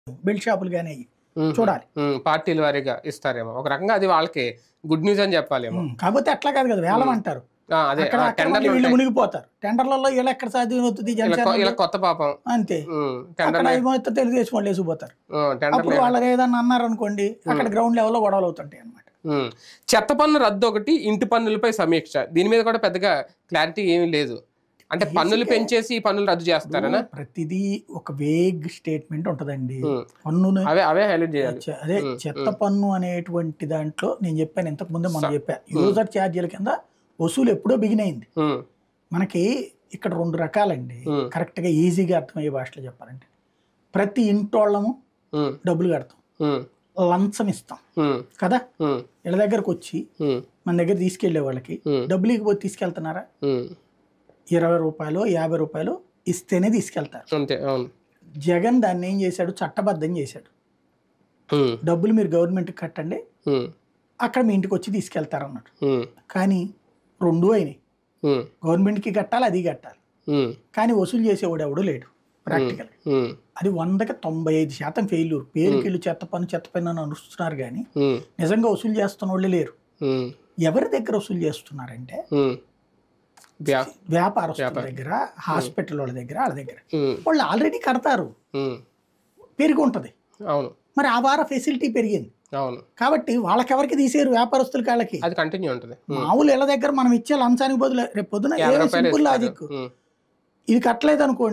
Belt షాపులు కానీ అయ్యి ఉమ్, చూడాలి ఉమ్, పార్టీల వారీగా ఇస్తారేమో ఒక రకంగా అది వాళ్ళకి గుడ్ న్యూస్ అని చెప్పాలేమో ఉమ్, కాకపోతే అట్లా కాదు కదా వేలం అంటారు ఆ, అదే అక్కడ అక్కడ టెండర్లు మళ్ళీ వీళ్ళు ఉంటాయి. మునిగిపోతారు టెండర్లలో వీళ్ళు ఎక్కడ సాధ్యం అవుతుంది ఇలా కొ- జనసేన ఇలా కొత్త పాపం అంతే ఉమ్, అక్కడ టెండర్లు ఏమవుతుందో తెలుగుదేశం వాళ్ళు వేసిపోతారు ఉమ్, టెండర్లు అప్పుడు వాళ్ళు ఏదన్నా అన్నారు అనుకోండి అక్కడ గ్రౌండ్ లెవెల్లో గొడవలు అవుతుంటాయి అనమాట ఉమ్. చెత్త పన్ను రద్దు ఒకటి ఇంటి పన్నులపై సమీక్ష దీని మీద కూడా పెద్దగా క్లారిటీ ఏమీ లేదు అంటే పన్నులు పెంచేసి ఈ పన్నులు రద్దు చేస్తారనా ప్రతిదీ ఒక వేగ్ స్టేట్మెంట్ ఉంటదండి ఉమ్. పన్నును అవే అవే హైలైట్ చేయాలి చె- అదే చెత్త పన్ను అనేటువంటి దాంట్లో నేను చెప్పాను ఇంతకు ముందే మనం చెప్పా యూజర్ ఛార్జీల కింద వసూలు ఎప్పుడో బిగిన్ అయింది ఉమ్, మనకి ఇక్కడ రెండు రకాలండి Hmm. కరెక్ట్గా ఈజీగా అర్థమయ్యే భాషలో చెప్పాలంటే ప్రతి ఇంటోళ్ళము ఉమ్, డబ్బులు కడతాం ఉమ్, లంచం ఇస్తాం ఉమ్, కదా ఉమ్, వీళ్ళ దగ్గరకు వచ్చి ఉమ్, మన దగ్గర తీసుకెళ్లే వాళ్ళకి Hmm. డబ్బులు ఇకపోతే తీసుకెళ్తున్నారా ఉమ్. ఇరవై రూపాయలు యాభై రూపాయలు ఇస్తేనే తీసుకెళ్తారు అంతే అవును జగన్ దాన్ని ఏం చేశాడు చట్టబద్ధం చేశాడు ఉమ్, డబ్బులు మీరు గవర్నమెంట్కి కట్టండి ఉమ్, అక్కడ మీ ఇంటికి వచ్చి తీసుకెళ్తారు అన్నాడు ఉమ్, కానీ రెండు అయినాయి ఉమ్, గవర్నమెంట్కి కట్టాలి అది కట్టాలి ఉమ్, కానీ వసూలు చేసేవాడు ఎవడు లేడు ప్రాక్టికల్ ఉమ్, అది వందకి తొంభై ఐదు శాతం ఫెయిల్యూర్ పేరుకి వీళ్ళు చెత్త పన్ను చెత్త పన్ను అని అనుస్తున్నారు కానీ ఉమ్, నిజంగా వసూలు చేస్తున్న వాళ్ళే లేరు ఉమ్, ఎవరి దగ్గర వసూలు చేస్తున్నారంటే ఉమ్. వ్యా- వ్యాపారస్తుల దగ్గర హాస్పిటల్ వాళ్ళ దగ్గర వాళ్ళ దగ్గర ఉమ్, వాళ్ళు ఆల్రెడీ కడతారు ఉమ్. పెరిగి ఉంటుంది అవును మరి ఆ వార ఫెసిలిటీ పెరిగింది అవును కాబట్టి వాళ్ళకెవరికి తీసేరు వ్యాపారస్తులకి వాళ్ళకి అది కంటిన్యూ ఉంటుంది ఉమ్. మామూలు ఇళ్ళ దగ్గర మనం ఇచ్చే లంచానికి బదులు రేపు పొద్దున యాభై రూపాయలు సింపుల్ ఇస్తారు. Logic um. ఇది కట్టలేదు అనుకోండి